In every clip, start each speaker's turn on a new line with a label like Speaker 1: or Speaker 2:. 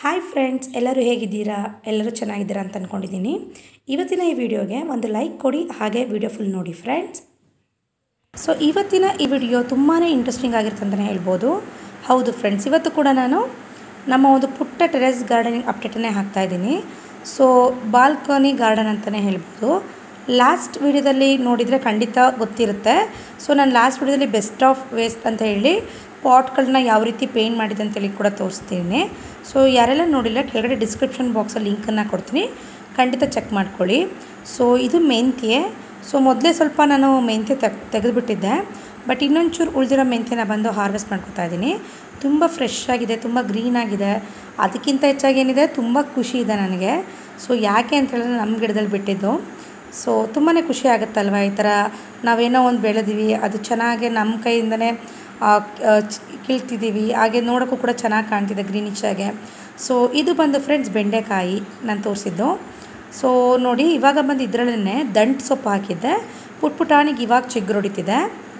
Speaker 1: hi friends ಎಲ್ಲರೂ ಹೇಗಿದ್ದೀರಾ ಎಲ್ಲರೂ ಚೆನ್ನಾಗಿದ್ದೀರಾ ಅಂತ ಅಂದ್ಕೊಂಡಿದ್ದೀನಿ ಇವತ್ತಿನ ಈ ವಿಡಿಯೋಗೆ ಒಂದು ಲೈಕ್ ಕೊಡಿ ಹಾಗೆ ವಿಡಿಯೋ ಫುಲ್ ನೋಡಿ ಫ್ರೆಂಡ್ಸ್ ಸೊ ಇವತ್ತಿನ ಈ ವಿಡಿಯೋ ತುಂಬಾ ಇಂಟ್ರೆಸ್ಟಿಂಗ್ ಆಗಿರುತ್ತೆ ಅಂತಲೇ ಹೇಳ್ಬೋದು ಹೌದು ಫ್ರೆಂಡ್ಸ್ ಇವತ್ತು ಕೂಡ ನಾನು ನಮ್ಮ ಒಂದು ಪುಟ್ಟ ಟೆರೆಸ್ ಗಾರ್ಡನಿಂಗ್ ಅಪ್ಡೇಟನ್ನೇ ಹಾಕ್ತಾಯಿದ್ದೀನಿ ಸೊ ಬಾಲ್ಕನಿ ಗಾರ್ಡನ್ ಅಂತಲೇ ಹೇಳ್ಬೋದು ಲಾಸ್ಟ್ ವಿಡಿಯೋದಲ್ಲಿ ನೋಡಿದರೆ ಖಂಡಿತ ಗೊತ್ತಿರುತ್ತೆ ಸೊ ನಾನು ಲಾಸ್ಟ್ ವಿಡಿಯೋದಲ್ಲಿ ಬೆಸ್ಟ್ ಆಫ್ ವೇಸ್ಟ್ ಅಂತ ಹೇಳಿ ಪಾಟ್ಗಳನ್ನ ಯಾವ ರೀತಿ ಪೇಂಟ್ ಮಾಡಿದೆ ಅಂತೇಳಿ ಕೂಡ ತೋರಿಸ್ತೀನಿ ಸೊ ಯಾರೆಲ್ಲ ನೋಡಿಲ್ಲ ಕೆಳಗಡೆ ಡಿಸ್ಕ್ರಿಪ್ಷನ್ ಬಾಕ್ಸಲ್ಲಿ ಲಿಂಕನ್ನು ಕೊಡ್ತೀನಿ ಖಂಡಿತ ಚೆಕ್ ಮಾಡ್ಕೊಳ್ಳಿ ಸೊ ಇದು ಮೆಂತ್ಯೆ ಸೊ ಮೊದಲೇ ಸ್ವಲ್ಪ ನಾನು ಮೆಂತ್ಯ ತೆಗ್ ತೆಗೆದುಬಿಟ್ಟಿದ್ದೆ ಬಟ್ ಇನ್ನೊಂಚೂರು ಉಳಿದಿರೋ ಮೆಂತ್ಯನ ಬಂದು ಹಾರ್ವೆಸ್ಟ್ ಮಾಡ್ಕೊತಾ ಇದ್ದೀನಿ ತುಂಬ ಫ್ರೆಶ್ ಆಗಿದೆ ತುಂಬ ಗ್ರೀನ್ ಆಗಿದೆ ಅದಕ್ಕಿಂತ ಹೆಚ್ಚಾಗಿ ಏನಿದೆ ತುಂಬ ಖುಷಿ ಇದೆ ನನಗೆ ಸೊ ಯಾಕೆ ಅಂತ ಹೇಳಿದ್ರೆ ನಮ್ಮ ಗಿಡದಲ್ಲಿ ಬಿಟ್ಟಿದ್ದು ಸೊ ತುಂಬಾ ಖುಷಿ ಆಗುತ್ತಲ್ವ ಈ ಥರ ನಾವೇನೋ ಒಂದು ಬೆಳೆದೀವಿ ಅದು ಚೆನ್ನಾಗಿ ನಮ್ಮ ಕೈಯಿಂದನೇ ಕೀಳ್ತಿದ್ದೀವಿ ಹಾಗೆ ನೋಡೋಕ್ಕೂ ಕೂಡ ಚೆನ್ನಾಗಿ ಕಾಣ್ತಿದೆ ಗ್ರೀನಿಶ್ ಆಗಿ ಸೊ ಇದು ಬಂದು ಫ್ರೆಂಡ್ಸ್ ಬೆಂಡೆಕಾಯಿ ನಾನು ತೋರಿಸಿದ್ದು ಸೊ ನೋಡಿ ಇವಾಗ ಬಂದು ಇದರಲ್ಲೇ ದಂಟು ಸೊಪ್ಪು ಹಾಕಿದ್ದೆ ಪುಟ್ ಪುಟಾಣಿಗೆ ಇವಾಗ ಚಿಗುರೊಡಿತಿದೆ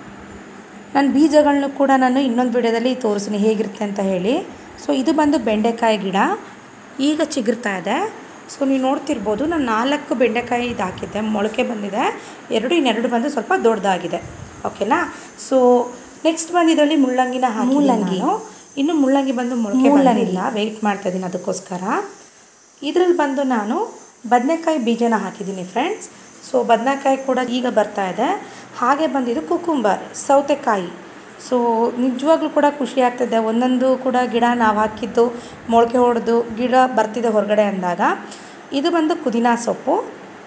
Speaker 1: ನನ್ನ ಬೀಜಗಳನ್ನೂ ಕೂಡ ನಾನು ಇನ್ನೊಂದು ವಿಡಿಯೋದಲ್ಲಿ ತೋರಿಸ್ತೀನಿ ಹೇಗಿರುತ್ತೆ ಅಂತ ಹೇಳಿ ಸೊ ಇದು ಬಂದು ಬೆಂಡೆಕಾಯಿ ಗಿಡ ಈಗ ಚಿಗುರ್ತಾ ಇದೆ ಸೊ ನೀವು ನೋಡ್ತಿರ್ಬೋದು ನಾನು ನಾಲ್ಕು ಬೆಂಡೆಕಾಯಿ ಇದು ಹಾಕಿದ್ದೆ ಮೊಳಕೆ ಬಂದಿದೆ ಎರಡು ಇನ್ನೆರಡು ಬಂದು ಸ್ವಲ್ಪ ದೊಡ್ಡದಾಗಿದೆ ಓಕೆನಾ ಸೊ ನೆಕ್ಸ್ಟ್ ಬಂದು ಇದರಲ್ಲಿ ಮುಳ್ಳಂಗಿನ ಮುಳ್ಳಂಗಿ ಇನ್ನು ಮುಳ್ಳಂಗಿ ಬಂದು ಮೊಳಕೆ ಬಂದಿಲ್ಲ ವೆಯ್ಟ್ ಮಾಡ್ತಾ ಇದ್ದೀನಿ ಅದಕ್ಕೋಸ್ಕರ ಇದರಲ್ಲಿ ಬಂದು ನಾನು ಬದನೆಕಾಯಿ ಬೀಜನ ಹಾಕಿದ್ದೀನಿ ಫ್ರೆಂಡ್ಸ್ ಸೊ ಬದನೆಕಾಯಿ ಕೂಡ ಈಗ ಬರ್ತಾ ಇದೆ ಹಾಗೆ ಬಂದಿದ್ದು ಕುಕುಂಬರ್ ಸೌತೆಕಾಯಿ ಸೊ ನಿಜವಾಗ್ಲೂ ಕೂಡ ಖುಷಿ ಆಗ್ತಿದೆ ಒಂದೊಂದು ಕೂಡ ಗಿಡ ನಾವು ಹಾಕಿದ್ದು ಮೊಳಕೆ ಹೊಡೆದು ಗಿಡ ಬರ್ತಿದೆ ಹೊರಗಡೆ ಅಂದಾಗ ಇದು ಬಂದು ಪುದೀನ ಸೊಪ್ಪು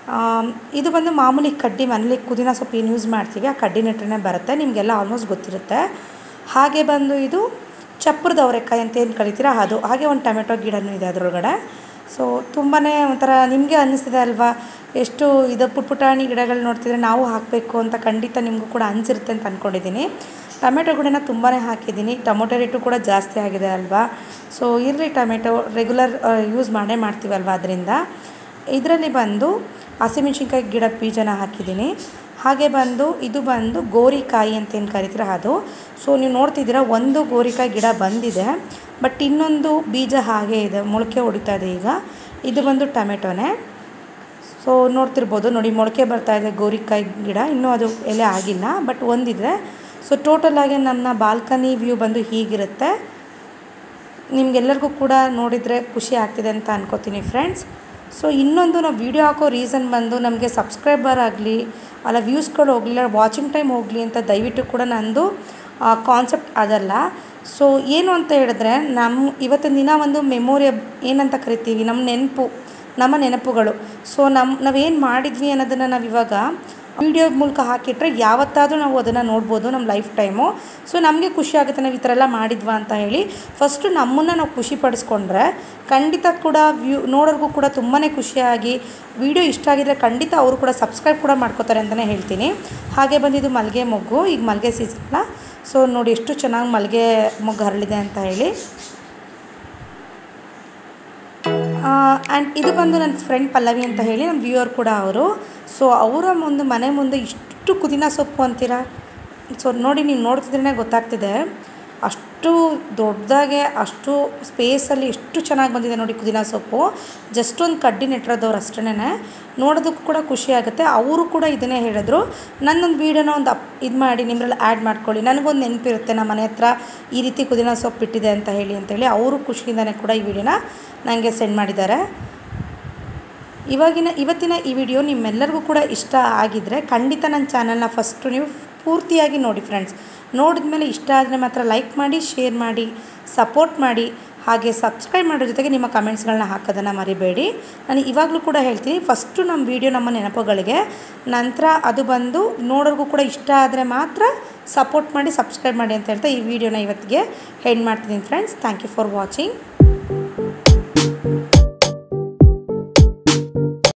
Speaker 1: ಇದು ಬಂದು ಮಾಮೂಲಿ ಕಡ್ಡಿ ಮನೇಲಿ ಪುದೀನ ಸೊಪ್ಪು ಏನು ಯೂಸ್ ಮಾಡ್ತೀವಿ ಆ ಕಡ್ಡಿ ನೆಟ್ಟರೆ ಬರುತ್ತೆ ನಿಮಗೆಲ್ಲ ಆಲ್ಮೋಸ್ಟ್ ಗೊತ್ತಿರುತ್ತೆ ಹಾಗೆ ಬಂದು ಇದು ಚಪ್ಪರದ ಅವರೆಕಾಯಿ ಅಂತ ಏನು ಕರಿತೀರಾ ಅದು ಹಾಗೆ ಒಂದು ಟೊಮೆಟೊ ಗಿಡನೂ ಇದೆ ಅದರೊಳಗಡೆ ಸೊ ತುಂಬಾ ಒಂಥರ ನಿಮಗೆ ಅನ್ನಿಸ್ತಿದೆ ಅಲ್ವಾ ಎಷ್ಟು ಇದು ಪುಟ್ ಪುಟಾಣಿ ಗಿಡಗಳು ನೋಡ್ತಿದ್ರೆ ನಾವು ಹಾಕಬೇಕು ಅಂತ ಖಂಡಿತ ನಿಮಗೂ ಕೂಡ ಅನಿಸಿರುತ್ತೆ ಅಂತ ಅಂದ್ಕೊಂಡಿದ್ದೀನಿ ಟೊಮೆಟೊ ಗಿಡನ ತುಂಬಾ ಹಾಕಿದ್ದೀನಿ ಟೊಮೊಟೊ ರೇಟು ಕೂಡ ಜಾಸ್ತಿ ಆಗಿದೆ ಅಲ್ವಾ ಸೊ ಇರಲಿ ಟೊಮೆಟೊ ರೆಗ್ಯುಲರ್ ಯೂಸ್ ಮಾಡೇ ಮಾಡ್ತೀವಲ್ವ ಅದರಿಂದ ಇದರಲ್ಲಿ ಬಂದು ಹಸಿಮೆಣ್ಸಿನ್ಕಾಯಿ ಗಿಡ ಬೀಜನ ಹಾಕಿದ್ದೀನಿ ಹಾಗೆ ಬಂದು ಇದು ಬಂದು ಗೋರಿಕಾಯಿ ಅಂತ ಏನು ಕರಿತೀರ ಅದು ಸೊ ನೀವು ನೋಡ್ತಿದ್ದೀರಾ ಒಂದು ಗೋರಿಕಾಯಿ ಗಿಡ ಬಂದಿದೆ ಬಟ್ ಇನ್ನೊಂದು ಬೀಜ ಹಾಗೆ ಇದೆ ಮೊಳಕೆ ಹೊಡಿತಾ ಇದೆ ಈಗ ಇದು ಬಂದು ಟೊಮೆಟೊನೇ ಸೊ ನೋಡ್ತಿರ್ಬೋದು ನೋಡಿ ಮೊಳಕೆ ಬರ್ತಾ ಇದೆ ಗೋರಿಕಾಯಿ ಗಿಡ ಇನ್ನೂ ಅದು ಎಲೆ ಆಗಿಲ್ಲ ಬಟ್ ಒಂದಿದೆ ಸೊ ಟೋಟಲಾಗಿ ನನ್ನ ಬಾಲ್ಕನಿ ವ್ಯೂ ಬಂದು ಹೀಗಿರುತ್ತೆ ನಿಮಗೆಲ್ಲರಿಗೂ ಕೂಡ ನೋಡಿದರೆ ಖುಷಿ ಆಗ್ತಿದೆ ಅಂತ ಅನ್ಕೋತೀನಿ ಫ್ರೆಂಡ್ಸ್ ಸೊ ಇನ್ನೊಂದು ನಾವು ವೀಡಿಯೋ ಹಾಕೋ ರೀಸನ್ ಬಂದು ನಮಗೆ ಸಬ್ಸ್ಕ್ರೈಬರ್ ಆಗಲಿ ಅಲ್ಲ ವ್ಯೂಸ್ಗಳು ಹೋಗಲಿಲ್ಲ ವಾಚಿಂಗ್ ಟೈಮ್ ಹೋಗಲಿ ಅಂತ ದಯವಿಟ್ಟು ಕೂಡ ನಂದು ಕಾನ್ಸೆಪ್ಟ್ ಅದಲ್ಲ ಸೊ ಏನು ಅಂತ ಹೇಳಿದ್ರೆ ನಮ್ಮ ಇವತ್ತಿನ ದಿನ ಒಂದು ಮೆಮೊರಿ ಏನಂತ ಕರಿತೀವಿ ನಮ್ಮ ನೆನಪು ನಮ್ಮ ನೆನಪುಗಳು ಸೊ ನಮ್ಮ ನಾವೇನು ಮಾಡಿದ್ವಿ ಅನ್ನೋದನ್ನು ನಾವು ಇವಾಗ ವೀಡಿಯೋ ಮೂಲಕ ಹಾಕಿಟ್ರೆ ಯಾವತ್ತಾದರೂ ನಾವು ಅದನ್ನು ನೋಡ್ಬೋದು ನಮ್ಮ ಲೈಫ್ ಟೈಮು ಸೊ ನಮಗೆ ಖುಷಿ ಆಗುತ್ತೆ ನಾವು ಈ ಥರ ಎಲ್ಲ ಮಾಡಿದ್ವಾ ಅಂತ ಹೇಳಿ ಫಸ್ಟು ನಮ್ಮನ್ನು ನಾವು ಖುಷಿ ಪಡಿಸ್ಕೊಂಡ್ರೆ ಖಂಡಿತ ಕೂಡ ವ್ಯೂ ನೋಡೋರಿಗೂ ಕೂಡ ತುಂಬಾ ಖುಷಿಯಾಗಿ ವಿಡಿಯೋ ಇಷ್ಟ ಆಗಿದ್ರೆ ಖಂಡಿತ ಅವರು ಕೂಡ ಸಬ್ಸ್ಕ್ರೈಬ್ ಕೂಡ ಮಾಡ್ಕೋತಾರೆ ಅಂತಲೇ ಹೇಳ್ತೀನಿ ಹಾಗೆ ಬಂದಿದ್ದು ಮಲ್ಲಿಗೆ ಮೊಗ್ಗು ಈಗ ಮಲ್ಲಿಗೆ ಸೀಸನ್ನ ಸೊ ನೋಡಿ ಎಷ್ಟು ಚೆನ್ನಾಗಿ ಮಲ್ಲಿಗೆ ಮೊಗ್ಗು ಹರಳಿದೆ ಅಂತ ಹೇಳಿ ಆ್ಯಂಡ್ ಇದು ಬಂದು ನನ್ನ ಫ್ರೆಂಡ್ ಪಲ್ಲವಿ ಅಂತ ಹೇಳಿ ನಮ್ಮ ವ್ಯೂವರ್ ಕೂಡ ಅವರು ಸೊ ಅವರ ಒಂದು ಮನೆ ಮುಂದೆ ಇಷ್ಟು ಪುದೀನ ಸೊಪ್ಪು ಅಂತೀರಾ ಸೊ ನೋಡಿ ನೀವು ನೋಡ್ತಿದ್ರೇ ಗೊತ್ತಾಗ್ತಿದೆ ಅಷ್ಟು ದೊಡ್ಡದಾಗೆ ಅಷ್ಟು ಸ್ಪೇಸಲ್ಲಿ ಎಷ್ಟು ಚೆನ್ನಾಗಿ ಬಂದಿದೆ ನೋಡಿ ಪುದೀನ ಸೊಪ್ಪು ಜಸ್ಟ್ ಒಂದು ಕಡ್ಡಿ ನೆಟ್ಟಿರೋದವ್ರು ಅಷ್ಟೇ ನೋಡೋದಕ್ಕೂ ಕೂಡ ಖುಷಿ ಆಗುತ್ತೆ ಅವರು ಕೂಡ ಇದನ್ನೇ ಹೇಳಿದ್ರು ನನ್ನೊಂದು ವೀಡಿಯೋನ ಒಂದು ಅಪ್ ಇದು ಮಾಡಿ ನಿಮ್ಮರಲ್ಲಿ ಆ್ಯಡ್ ಮಾಡ್ಕೊಳ್ಳಿ ನನಗೊಂದು ನೆನಪಿರುತ್ತೆ ನಮ್ಮ ಮನೆ ಹತ್ರ ಈ ರೀತಿ ಪುದೀನ ಸೊಪ್ಪು ಬಿಟ್ಟಿದೆ ಅಂತ ಹೇಳಿ ಅಂತೇಳಿ ಅವರು ಖುಷಿಯಿಂದನೇ ಕೂಡ ಈ ವಿಡಿಯೋನ ನನಗೆ ಸೆಂಡ್ ಮಾಡಿದ್ದಾರೆ ಇವಾಗಿನ ಇವತ್ತಿನ ಈ ವಿಡಿಯೋ ನಿಮ್ಮೆಲ್ಲರಿಗೂ ಕೂಡ ಇಷ್ಟ ಆಗಿದ್ದರೆ ಖಂಡಿತ ನನ್ನ ಚಾನಲ್ನ ಫಸ್ಟು ನೀವು ಪೂರ್ತಿಯಾಗಿ ನೋಡಿ ಫ್ರೆಂಡ್ಸ್ ನೋಡಿದ ಮೇಲೆ ಇಷ್ಟ ಆದರೆ ಮಾತ್ರ ಲೈಕ್ ಮಾಡಿ ಶೇರ್ ಮಾಡಿ ಸಪೋರ್ಟ್ ಮಾಡಿ ಹಾಗೆ ಸಬ್ಸ್ಕ್ರೈಬ್ ಮಾಡೋ ಜೊತೆಗೆ ನಿಮ್ಮ ಕಮೆಂಟ್ಸ್ಗಳನ್ನ ಹಾಕೋದನ್ನು ಮರಿಬೇಡಿ ನಾನು ಇವಾಗಲೂ ಕೂಡ ಹೇಳ್ತೀನಿ ಫಸ್ಟು ನಮ್ಮ ವೀಡಿಯೋ ನಮ್ಮ ನೆನಪುಗಳಿಗೆ ನಂತರ ಅದು ಬಂದು ನೋಡೋರಿಗೂ ಕೂಡ ಇಷ್ಟ ಆದರೆ ಮಾತ್ರ ಸಪೋರ್ಟ್ ಮಾಡಿ ಸಬ್ಸ್ಕ್ರೈಬ್ ಮಾಡಿ ಅಂತ ಹೇಳ್ತಾ ಈ ವಿಡಿಯೋನ ಇವತ್ತಿಗೆ ಹೆಂಡ್ ಮಾಡ್ತಿದ್ದೀನಿ friends thank you for watching